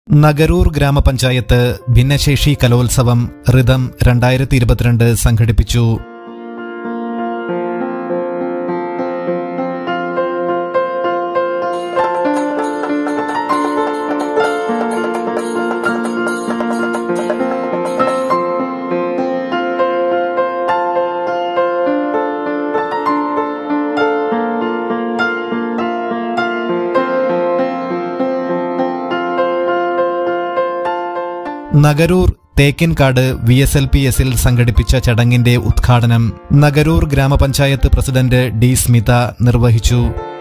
നഗരൂർ ഗ്രാമപഞ്ചായത്ത് ഭിന്നശേഷി കലോത്സവം ഋതം രണ്ടായിരത്തി ഇരുപത്തിരണ്ട് സംഘടിപ്പിച്ചു Nagaroor Thekkinkad V S L P എസിൽ സംഘടിപ്പിച്ച ചടങ്ങിന്റെ ഉദ്ഘാടനം നഗരൂർ ഗ്രാമപഞ്ചായത്ത് പ്രസിഡന്റ് ഡി സ്മിത നിർവഹിച്ചു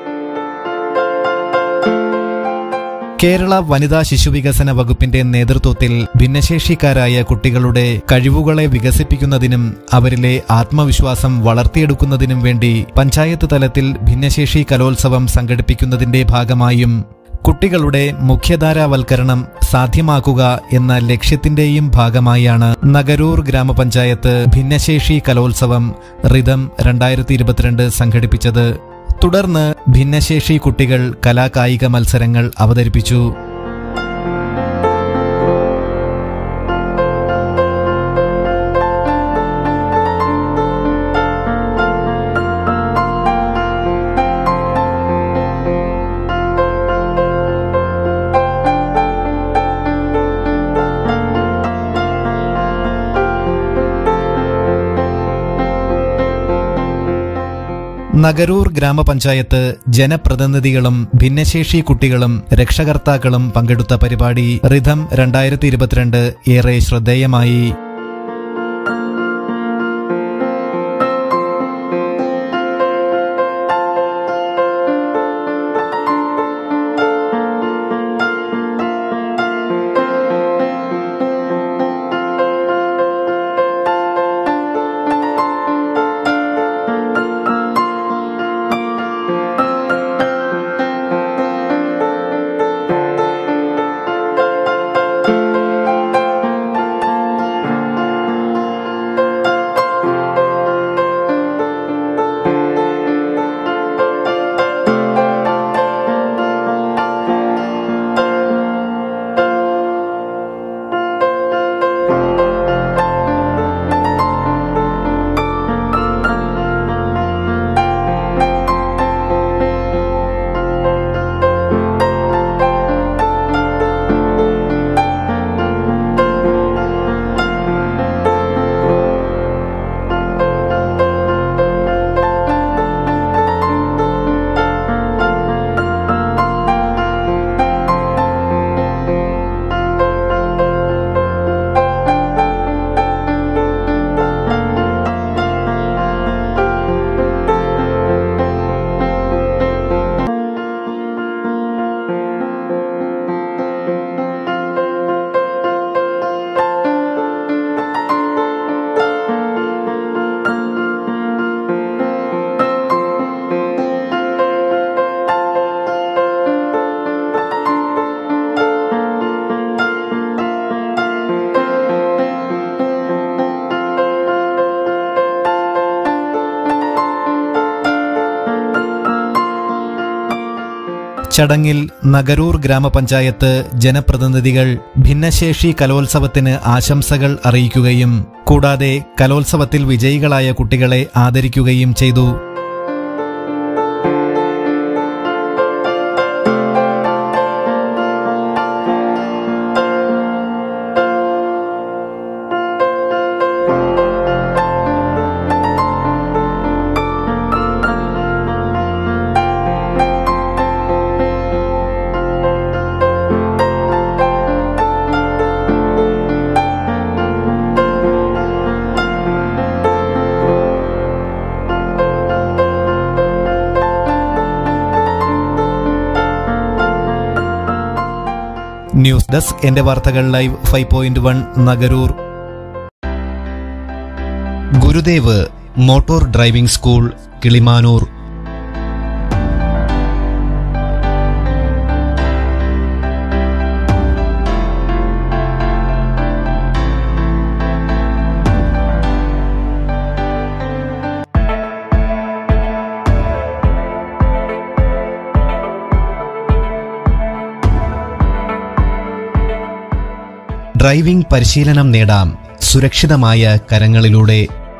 കേരള വനിതാ ശിശുവികസന വകുപ്പിന്റെ നേതൃത്വത്തിൽ ഭിന്നശേഷിക്കാരായ കുട്ടികളുടെ കഴിവുകളെ വികസിപ്പിക്കുന്നതിനും അവരിലെ ആത്മവിശ്വാസം വളർത്തിയെടുക്കുന്നതിനും വേണ്ടി പഞ്ചായത്ത് തലത്തിൽ ഭിന്നശേഷി കലോത്സവം സംഘടിപ്പിക്കുന്നതിന്റെ ഭാഗമായും കുട്ടികളുടെ മുഖ്യധാരാവൽക്കരണം സാധ്യമാക്കുക എന്ന ലക്ഷ്യത്തിന്റെയും ഭാഗമായാണ് നഗരൂർ ഗ്രാമപഞ്ചായത്ത് ഭിന്നശേഷി കലോത്സവം ഋതം രണ്ടായിരത്തി ഇരുപത്തിരണ്ട് സംഘടിപ്പിച്ചത് തുടർന്ന് ഭിന്നശേഷി കുട്ടികൾ കലാകായിക മത്സരങ്ങൾ അവതരിപ്പിച്ചു നഗരൂർ ഗ്രാമപഞ്ചായത്ത് ജനപ്രതിനിധികളും ഭിന്നശേഷി കുട്ടികളും രക്ഷകർത്താക്കളും പങ്കെടുത്ത പരിപാടി റിഥം രണ്ടായിരത്തി ഇരുപത്തിരണ്ട് ഏറെ ശ്രദ്ധേയമായി ചടങ്ങിൽ നഗരൂർ ഗ്രാമപഞ്ചായത്ത് ജനപ്രതിനിധികൾ ഭിന്നശേഷി കലോത്സവത്തിന് ആശംസകൾ അറിയിക്കുകയും കൂടാതെ കലോത്സവത്തിൽ വിജയികളായ കുട്ടികളെ ആദരിക്കുകയും ചെയ്തു ന്യൂസ് ഡെസ്ക് എന്റെ വാർത്തകൾ live five point one Nagaroor Gurudev motor driving school Kilimanoor driving പരിശീലനം നേടാം സുരക്ഷിതമായ കരങ്ങളിലൂടെ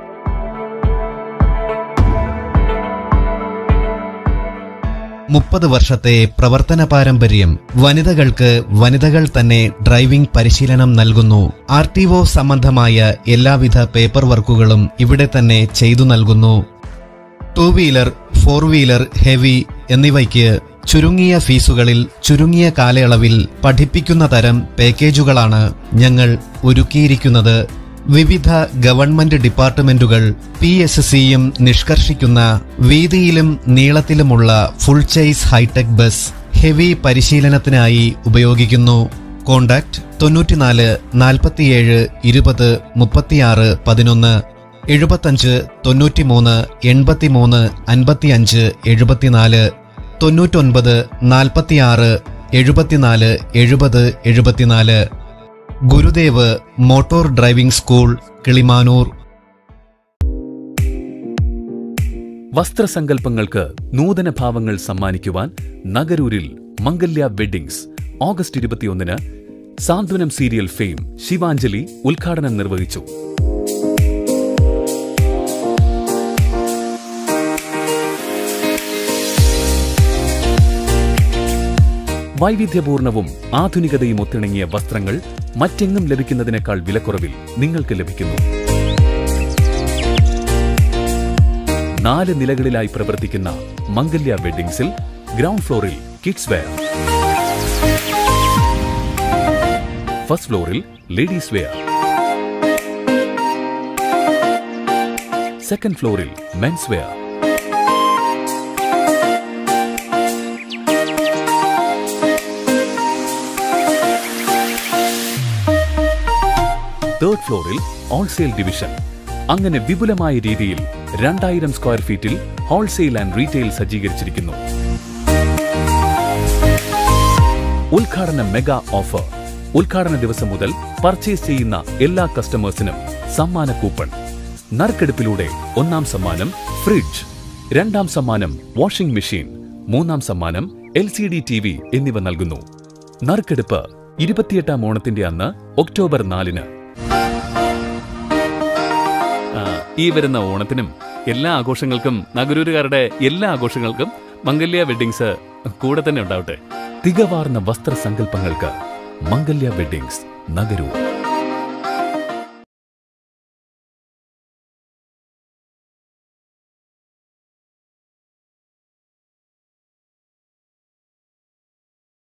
മുപ്പത് വർഷത്തെ പ്രവർത്തന പാരമ്പര്യം വനിതകൾക്ക് വനിതകൾ തന്നെ ഡ്രൈവിംഗ് പരിശീലനം നൽകുന്നു ആർ ടി ഒ സംബന്ധമായ എല്ലാവിധ പേപ്പർ വർക്കുകളും ഇവിടെ തന്നെ ചെയ്തു നൽകുന്നു two wheeler four wheeler heavy എന്നിവയ്ക്ക് ചുരുങ്ങിയ ഫീസുകളിൽ ചുരുങ്ങിയ കാലയളവിൽ പഠിപ്പിക്കുന്ന തരം പാക്കേജുകളാണ് ഞങ്ങൾ ഒരുക്കിയിരിക്കുന്നത് വിവിധ ഗവൺമെന്റ് ഡിപ്പാർട്ട്മെന്റുകൾ പി എസ് സിയും നിഷ്കർഷിക്കുന്ന വീതിയിലും നീളത്തിലുമുള്ള full chase hitech bus heavy പരിശീലനത്തിനായി ഉപയോഗിക്കുന്നു കോണ്ടാക്ട് തൊണ്ണൂറ്റിനാല് നാൽപ്പത്തിയേഴ് ഇരുപത് മുപ്പത്തിയാറ് പതിനൊന്ന് എഴുപത്തഞ്ച് തൊണ്ണൂറ്റിമൂന്ന് എൺപത്തിമൂന്ന് അൻപത്തിയഞ്ച് എഴുപത്തിനാല് തൊണ്ണൂറ്റൊൻപത് നാൽപ്പത്തിയാറ് എഴുപത്തിനാല് എഴുപത് എഴുപത്തിനാല് Gurudev motor driving school Kilimanoor വസ്ത്രസങ്കല്പങ്ങൾക്ക് നൂതന ഭാവങ്ങൾ സമ്മാനിക്കുവാൻ നഗരൂരിൽ മംഗല്യ വെഡ്ഡിങ്സ് ഓഗസ്റ്റ് ഇരുപത്തിയൊന്നിന് സാന്ത്വനം സീരിയൽ ഫെയിം ശിവാഞ്ജലി ഉദ്ഘാടനം നിർവഹിച്ചു വൈവിധ്യപൂർണവും ആധുനികതയും ഒത്തിണങ്ങിയ വസ്ത്രങ്ങൾ മറ്റെങ്ങും ലഭിക്കുന്നതിനേക്കാൾ വിലക്കുറവിൽ നിങ്ങൾക്ക് ലഭിക്കുന്നു നാല് നിലകളിലായി പ്രവർത്തിക്കുന്ന മംഗല്യ വെഡ്ഡിങ്സിൽ ഗ്രൗണ്ട് ഫ്ലോറിൽ കിഡ്സ് വെയർ ഫസ്റ്റ് ഫ്ലോറിൽ ലേഡീസ് വെയർ സെക്കൻഡ് ഫ്ലോറിൽ മെൻസ് വെയർ തേർഡ് ഫ്ലോറിൽ ഹോൾസെയിൽ ഡിവിഷൻ അങ്ങനെ വിപുലമായ രീതിയിൽ രണ്ടായിരം സ്ക്വയർ ഫീറ്റിൽ ഹോൾസെയിൽ ആൻഡ് റീറ്റെയിൽ സജ്ജീകരിച്ചിരിക്കുന്നു ഉദ്ഘാടന മെഗാ ഓഫർ ഉദ്ഘാടന ദിവസം മുതൽ പർച്ചേസ് ചെയ്യുന്ന എല്ലാ കസ്റ്റമേഴ്സിനും സമ്മാന കൂപ്പൺ നറുക്കെടുപ്പിലൂടെ ഒന്നാം സമ്മാനം ഫ്രിഡ്ജ് രണ്ടാം സമ്മാനം വാഷിംഗ് മെഷീൻ മൂന്നാം സമ്മാനം L C D T V എന്നിവ നൽകുന്നു നറുക്കെടുപ്പ് ഇരുപത്തിയെട്ടാം ഓണത്തിന്റെ അന്ന് ഒക്ടോബർ നാലിന് ആ, ഈ വരുന്ന ഓണത്തിനും എല്ലാ ആഘോഷങ്ങൾക്കും നഗരൂരുകാരുടെ എല്ലാ ആഘോഷങ്ങൾക്കും മംഗല്യ വെഡ്ഡിങ്സ് കൂടെ തന്നെ ഉണ്ടാവട്ടെ തികവാർന്ന വസ്ത്രസങ്കല്പങ്ങൾക്ക് മംഗല്യ വെഡ്ഡിങ്സ് നഗരൂർ